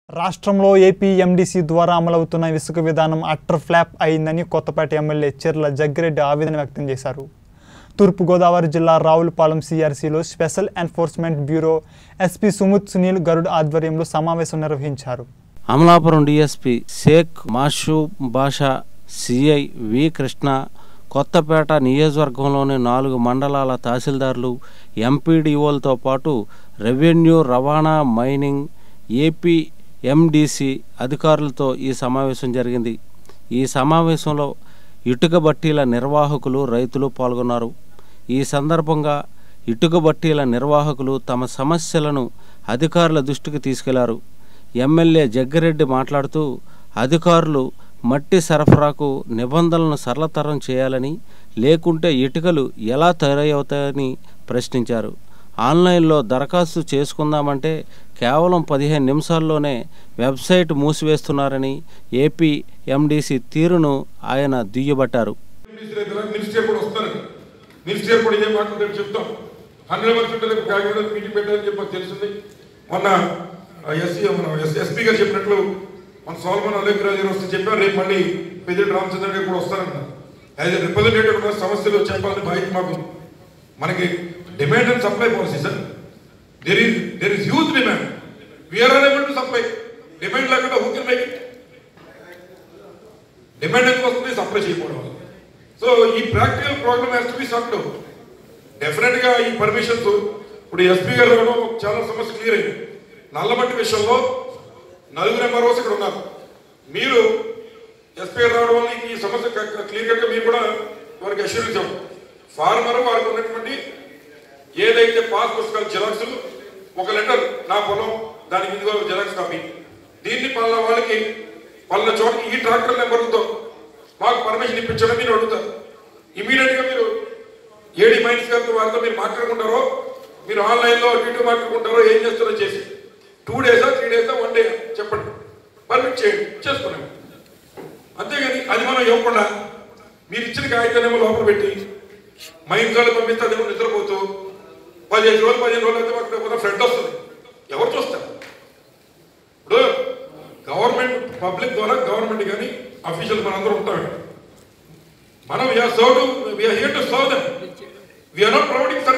రాష్ట్రంలో AP MDC ద్వారా అమలవుతున్న ఇసుక విధానం అట్టర్ ఫ్లాప్ అయిందని కొత్తపేట ఎమ్మెల్యే చెర్ల జగ్గిరెడ్డి ఆవేదన వ్యక్తం చేశారు తూర్పుగోదావరి జిల్లా రావులపాలెం సిఆర్సీలో special enforcement bureau SP Sumit Sunil Garud ఆధ్వర్యంలో సమావేశం నిర్వహించారు Amalapuram DSP Sheikh Mashoob Basha CI V Krishna Kothapeta నియోజకవర్గంలోని నాలుగు మండలాల తహసీల్దార్లు ఎంపీడీఓలతో పాటు రెవెన్యూ రవాణా మైనింగ్ ఏపీ ఎండిసి అధికారులతో ఈ సమావేశం జరిగింది ఈ సమావేశంలో ఇటుక బట్టీల నిర్వాహకులు రైతులు పాల్గొన్నారు ఈ సందర్భంగా ఇటుక బట్టీల నిర్వాహకులు తమ సమస్యలను అధికారుల దృష్టికి తీసుకెళ్లారు ఎమ్మెల్యే జగ్గిరెడ్డి మాట్లాడుతూ అధికారులు మట్టి సరఫరాకు నిబంధనలను సరళతరం చేయాలని లేకుంటే ఇటుకలు ఎలా తయారవుతాయని ప్రశ్నించారు ఆన్లైన్లో దరఖాస్తు చేసుకుందామంటే కేవలం పదిహేను నిమిషాల్లోనే వెబ్సైట్ మూసివేస్తున్నారని ఏపీ ఎండీసీ తీరును ఆయన దుయ్యబట్టారు మినిస్టర్ అయితే మినిస్టర్ కూడా వస్తారండి మినిస్టర్ కూడా ఏం మాట్లాడారు చెప్తాం హండ్రెడ్ పర్సెంట్ కాకినాడ మీటింగ్ పెట్టారని చెప్పి మాకు తెలిసింది మొన్న ఎస్సీ మన ఎస్పీ గారు చెప్పినట్లు మన సోల్మన్ అలేఖ రాజు గారు వస్తే చెప్పారు రేపు మళ్ళీ పెద్దిరెడ్డి రామచంద్ర గారు కూడా వస్తారన్నారు యాజ్ ఎ రిప్రజెంటేటివ్ కూడా సమస్యలు చెప్పాలని బాధ్యత మాకు ఉంది. మనకి demand and supply policy sir there is there is huge demand we're unable to supply demand లేకుండా who can make it demand ఎందుకు వస్తుంది సప్లై చేయకపోవడం వల్ల సో ఈ practical problem has to be solved definite గా ఈ పర్మిషన్స్ ఇప్పుడు SP గారు రావడం చాలా సమస్య క్లియర్ అయింది నల్లమట్టి విషయంలో నలుగురు ఎంఆర్ఓస్ ఇక్కడ ఉన్నారు మీరు ఎస్పీ గారు రావడం వల్ల ఈ సమస్య క్లియర్ గా మీరు కూడా వారికి అష్యూరెన్స్ ఇవ్వండి ఫార్మర్ వారికి ఉన్నటువంటి ఏదైతే పాస్ పుస్తకాలు జిరాక్స్ ఒక లెటర్ నా పొలం దానికి ఇదిగో జిరాక్స్ కాపీ దీన్ని పలానా వాళ్ళకి పలానా చోటకి ఈ ట్రాక్టర్ నెంబర్లతో మాకు పర్మిషన్ ఇప్పించడం మీరు అడుగుతారు ఇమీడియట్ గా మీరు ఏడి మైన్స్ గారితో వాళ్ళతో మీరు మాట్లాడుకుంటారో మీరు ఆన్లైన్ లో అటు ఇటు మాట్లాడుకుంటారో ఏం చేస్తారో చేసి టూ డేసా త్రీ డేసా వన్ డే చెప్పండి పర్మిట్ చేయండి చేసుకున్నాం అంతేగాని అది మనం ఇవ్వకుండా మీరు ఇచ్చిన కాగితానేమో లోపల పెట్టి మైండ్ కార్డు పంపిస్తే అదేమో నిద్రపోతూ పదిహేను రోజులు పదిహేను రోజులు అయితే మాకు ఒక ఫ్రెండ్ వస్తుంది ఎవరు చూస్తారు ఇప్పుడు గవర్నమెంట్ పబ్లిక్ ద్వారా గవర్నమెంట్ కానీ అఫీషియల్ మనందరం ఉంటాం ఇక్కడ మనం we're serve we're here to serve them we're not providing